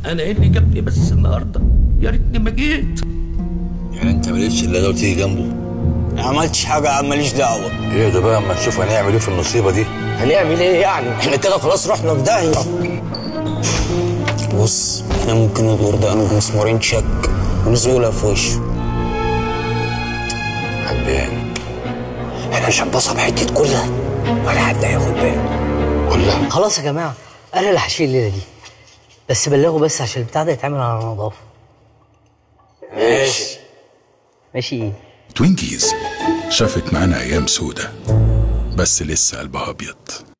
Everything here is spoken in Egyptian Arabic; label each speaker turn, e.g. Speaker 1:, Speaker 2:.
Speaker 1: انا ايه اللي جابني بس النهارده يا ريتني ما جيت
Speaker 2: يعني انت مالكش الا ده وتيجي جنبه
Speaker 3: ما عملتش حاجه يا عم ماليش دعوه
Speaker 2: ايه ده بقى اما نشوف هنعمل ايه في المصيبه دي
Speaker 3: هنعمل ايه يعني احنا كده خلاص رحنا في داهيه بص احنا ممكن ندور ده مسمارين شك ونزولها في وشه
Speaker 2: عجباني
Speaker 3: احنا مش هنبصها بحته كلها ولا حد هياخد باله
Speaker 2: كلها
Speaker 4: خلاص يا جماعه انا اللي هشيل الليله دي بس بلغوا بس عشان البتاع ده يتعمل على نظافه
Speaker 3: ماشي
Speaker 4: ماشي ايه
Speaker 5: توينكيز شافت معانا ايام سودة بس لسه قلبها ابيض